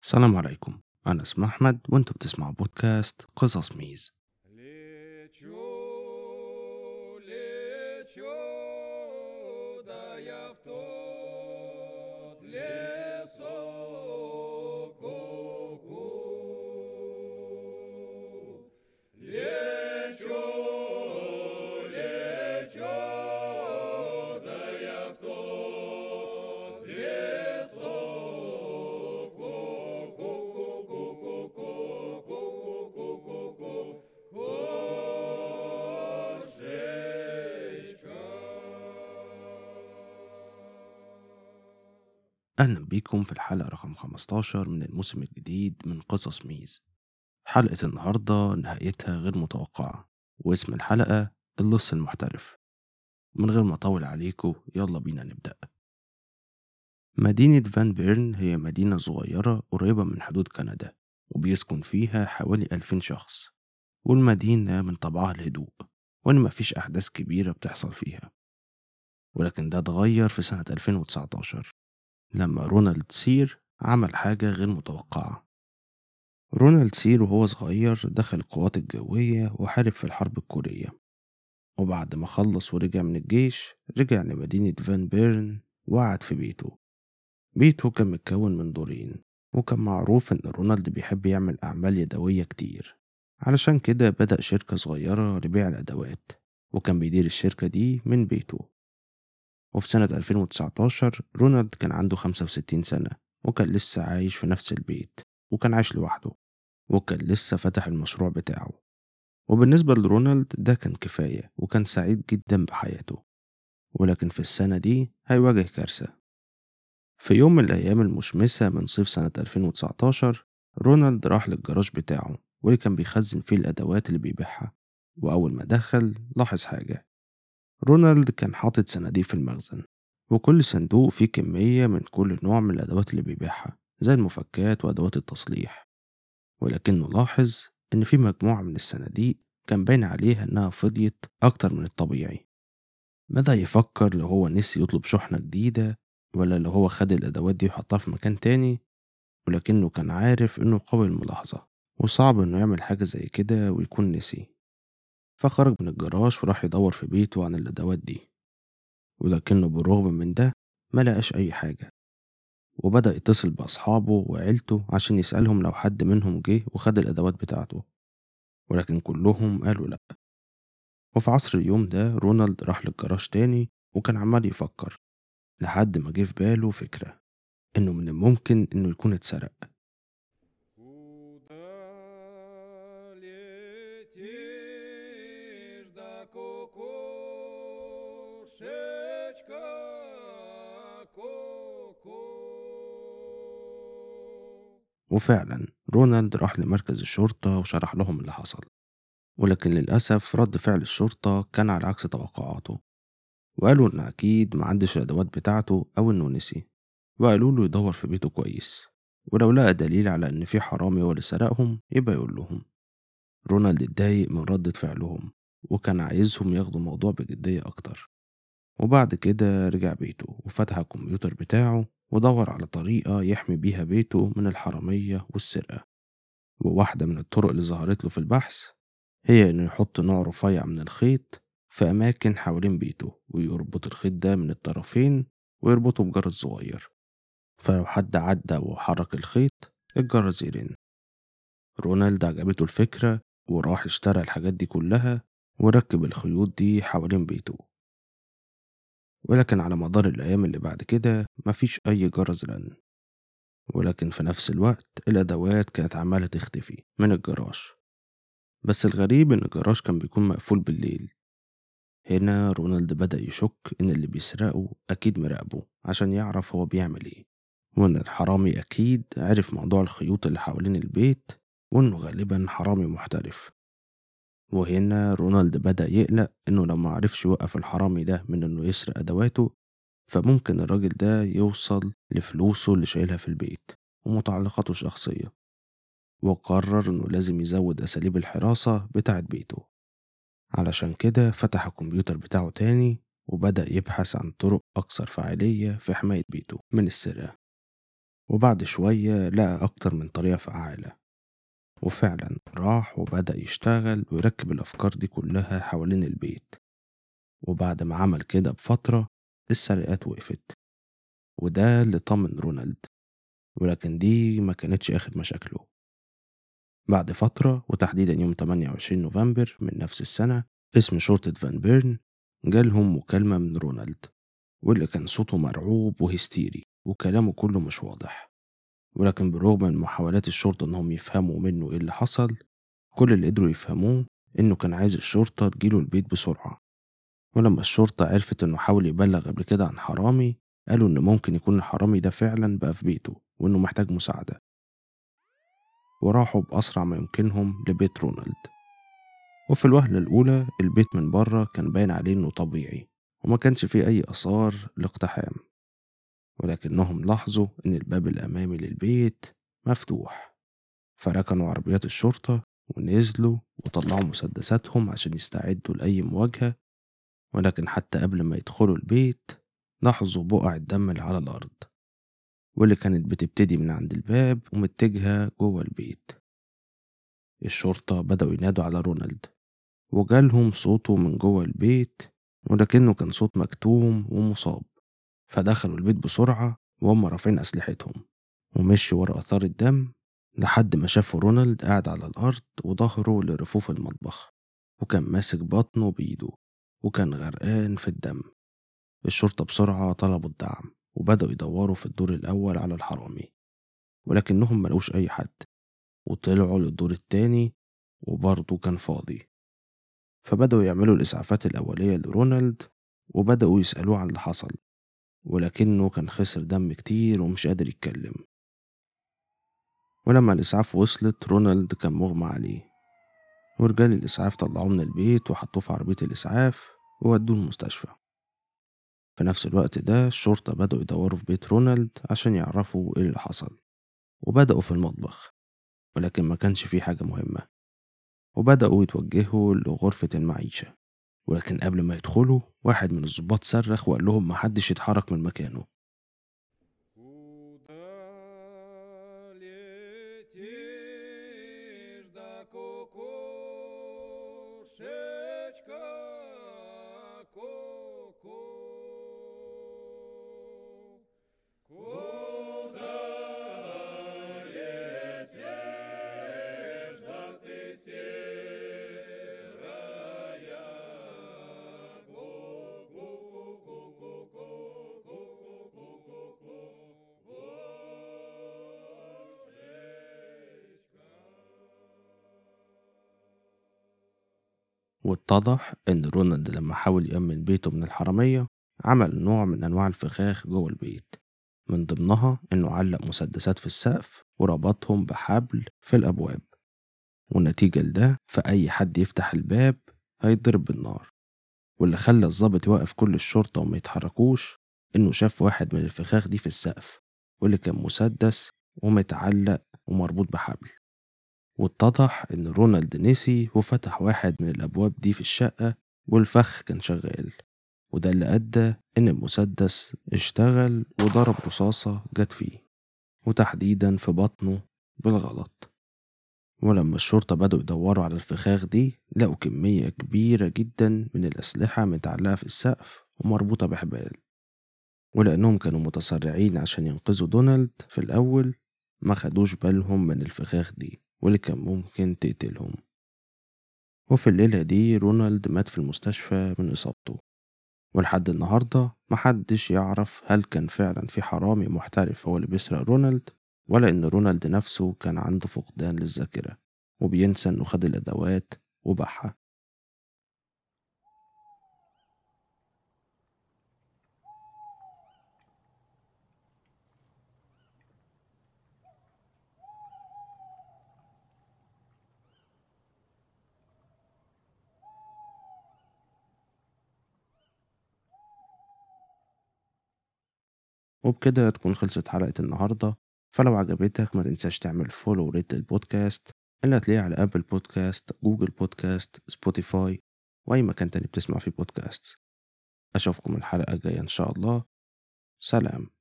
السلام عليكم أنا اسمي أحمد وأنتوا بتسمعوا بودكاست قصص ميز Лечу, лечу, да я в тот лесок ку-ку. Лечу, лечу, да я в тот лесок ку-ку-ку-ку-ку-ку-ку-ку-ку-ку. أهلا بيكم في الحلقة رقم 15 من الموسم الجديد من قصص ميز حلقة النهاردة نهايتها غير متوقعة واسم الحلقة اللص المحترف من غير ما أطول عليكم يلا بينا نبدأ مدينة فان بيرن هي مدينة صغيرة قريبة من حدود كندا وبيسكن فيها حوالي ألفين شخص والمدينة من طبعها الهدوء وإن مفيش أحداث كبيرة بتحصل فيها ولكن ده اتغير في سنة 2019 لما رونالد سير عمل حاجة غير متوقعة رونالد سير وهو صغير دخل القوات الجوية وحارب في الحرب الكورية وبعد ما خلص ورجع من الجيش رجع لمدينة فان بيرن وقعد في بيته بيته كان متكون من دورين وكان معروف إن رونالد بيحب يعمل أعمال يدوية كتير علشان كده بدأ شركة صغيرة لبيع الأدوات وكان بيدير الشركة دي من بيته وفي سنة 2019 رونالد كان عنده 65 سنة وكان لسه عايش في نفس البيت وكان عايش لوحده وكان لسه فتح المشروع بتاعه وبالنسبة لرونالد ده كان كفاية وكان سعيد جدا بحياته ولكن في السنة دي هيواجه كارثة في يوم من الأيام المشمسة من صيف سنة 2019 رونالد راح للجراج بتاعه واللي كان بيخزن فيه الأدوات اللي بيبيعها وأول ما دخل لاحظ حاجة رونالد كان حاطط صناديق في المخزن وكل صندوق فيه كمية من كل نوع من الأدوات اللي بيبيعها زي المفكات وأدوات التصليح ولكنه لاحظ إن في مجموعة من الصناديق كان باين عليها إنها فضيت أكتر من الطبيعي بدأ يفكر لو هو نسي يطلب شحنة جديدة ولا لو هو خد الأدوات دي وحطها في مكان تاني ولكنه كان عارف إنه قوي الملاحظة وصعب إنه يعمل حاجة زي كده ويكون نسي فخرج من الجراج وراح يدور في بيته عن الأدوات دي ولكنه بالرغم من ده ما لقاش أي حاجة وبدأ يتصل بأصحابه وعيلته عشان يسألهم لو حد منهم جه وخد الأدوات بتاعته ولكن كلهم قالوا لأ وفي عصر اليوم ده رونالد راح للجراج تاني وكان عمال يفكر لحد ما جه في باله فكرة إنه من الممكن إنه يكون اتسرق Куда летишь, да кукушечка, ку-ку? وفعلا رونالد راح لمركز الشرطة وشرح لهم اللي حصل ولكن للأسف رد فعل الشرطة كان على عكس توقعاته وقالوا إن أكيد معندش الأدوات بتاعته أو إنه نسي وقالوا له يدور في بيته كويس ولو لقى دليل على إن في حرامي هو اللي سرقهم يبقى يقول لهم رونالد اتضايق من ردة فعلهم وكان عايزهم ياخدوا الموضوع بجدية أكتر وبعد كده رجع بيته وفتح الكمبيوتر بتاعه ودور على طريقة يحمي بيها بيته من الحرامية والسرقة وواحدة من الطرق اللي ظهرت له في البحث هي إنه يحط نوع رفيع من الخيط في أماكن حوالين بيته ويربط الخيط ده من الطرفين ويربطه بجرس صغير فلو حد عدى وحرك الخيط الجرس يرن رونالد عجبته الفكرة وراح اشترى الحاجات دي كلها وركب الخيوط دي حوالين بيته ولكن على مدار الأيام اللي بعد كده مفيش أي جرس رن ولكن في نفس الوقت الأدوات كانت عمالة تختفي من الجراج بس الغريب إن الجراج كان بيكون مقفول بالليل هنا رونالد بدأ يشك إن اللي بيسرقه أكيد مراقبه عشان يعرف هو بيعمل إيه وإن الحرامي أكيد عرف موضوع الخيوط اللي حوالين البيت وإنه غالبا حرامي محترف وهنا رونالد بدأ يقلق إنه لو معرفش يوقف الحرامي ده من إنه يسرق أدواته فممكن الراجل ده يوصل لفلوسه اللي شايلها في البيت ومتعلقاته الشخصية وقرر إنه لازم يزود أساليب الحراسة بتاعة بيته علشان كده فتح الكمبيوتر بتاعه تاني وبدأ يبحث عن طرق أكثر فعالية في حماية بيته من السرقة وبعد شوية لقى أكتر من طريقة فعالة وفعلا راح وبدأ يشتغل ويركب الأفكار دي كلها حوالين البيت وبعد ما عمل كده بفترة السرقات وقفت وده اللي طمن رونالد ولكن دي ما كانتش آخر مشاكله بعد فترة وتحديدا يوم 28 نوفمبر من نفس السنة اسم شرطة فان بيرن جالهم مكالمة من رونالد واللي كان صوته مرعوب وهستيري وكلامه كله مش واضح ولكن بالرغم من محاولات الشرطة إنهم يفهموا منه إيه اللي حصل كل اللي قدروا يفهموه إنه كان عايز الشرطة تجيله البيت بسرعة ولما الشرطة عرفت إنه حاول يبلغ قبل كده عن حرامي قالوا إن ممكن يكون الحرامي ده فعلا بقى في بيته وإنه محتاج مساعدة وراحوا بأسرع ما يمكنهم لبيت رونالد وفي الوهلة الأولى البيت من بره كان باين عليه إنه طبيعي وما كانش فيه أي آثار لاقتحام ولكنهم لاحظوا إن الباب الأمامي للبيت مفتوح فركنوا عربيات الشرطة ونزلوا وطلعوا مسدساتهم عشان يستعدوا لأي مواجهة ولكن حتى قبل ما يدخلوا البيت لاحظوا بقع الدم اللي على الأرض واللي كانت بتبتدي من عند الباب ومتجهة جوه البيت الشرطة بدأوا ينادوا على رونالد وجالهم صوته من جوه البيت ولكنه كان صوت مكتوم ومصاب فدخلوا البيت بسرعة وهم رافعين أسلحتهم ومشوا ورا آثار الدم لحد ما شافوا رونالد قاعد على الأرض وظهره لرفوف المطبخ وكان ماسك بطنه بإيده وكان غرقان في الدم الشرطة بسرعة طلبوا الدعم وبدأوا يدوروا في الدور الأول على الحرامي ولكنهم ملقوش أي حد وطلعوا للدور التاني وبرضه كان فاضي فبدأوا يعملوا الإسعافات الأولية لرونالد وبدأوا يسألوه عن اللي حصل ولكنه كان خسر دم كتير ومش قادر يتكلم ولما الإسعاف وصلت رونالد كان مغمى عليه ورجال الإسعاف طلعوه من البيت وحطوه في عربية الإسعاف وودوه المستشفى في نفس الوقت ده الشرطة بدأوا يدوروا في بيت رونالد عشان يعرفوا إيه اللي حصل وبدأوا في المطبخ ولكن ما كانش فيه حاجة مهمة وبدأوا يتوجهوا لغرفة المعيشة ولكن قبل ما يدخلوا واحد من الضباط صرخ وقال لهم محدش يتحرك من مكانه Куда летишь, да кукушечка, ку-ку? Куда летишь, да ты серая, واتضح إن رونالد لما حاول يأمن بيته من الحرامية عمل نوع من أنواع الفخاخ جوه البيت من ضمنها إنه علق مسدسات في السقف وربطهم بحبل في الأبواب والنتيجة لده فأي حد يفتح الباب هيتضرب بالنار واللي خلى الضابط يوقف كل الشرطة وما يتحركوش إنه شاف واحد من الفخاخ دي في السقف واللي كان مسدس ومتعلق ومربوط بحبل واتضح إن رونالد نسي وفتح واحد من الأبواب دي في الشقة والفخ كان شغال وده اللي أدى إن المسدس اشتغل وضرب رصاصة جت فيه وتحديدا في بطنه بالغلط ولما الشرطة بدأوا يدوروا على الفخاخ دي لقوا كمية كبيرة جدا من الأسلحة متعلقة في السقف ومربوطة بحبال ولأنهم كانوا متسرعين عشان ينقذوا دونالد في الأول ما خدوش بالهم من الفخاخ دي واللي كان ممكن تقتلهم وفي الليلة دي رونالد مات في المستشفى من إصابته ولحد النهاردة محدش يعرف هل كان فعلا في حرامي محترف هو اللي بيسرق رونالد ولا إن رونالد نفسه كان عنده فقدان للذاكرة وبينسى إنه خد الأدوات وباعها وبكده تكون خلصت حلقة النهاردة فلو عجبتك ما تنساش تعمل فولو وريت للبودكاست اللي هتلاقيه على أبل بودكاست جوجل بودكاست سبوتيفاي وأي مكان تاني بتسمع فيه بودكاست أشوفكم الحلقة الجاية إن شاء الله سلام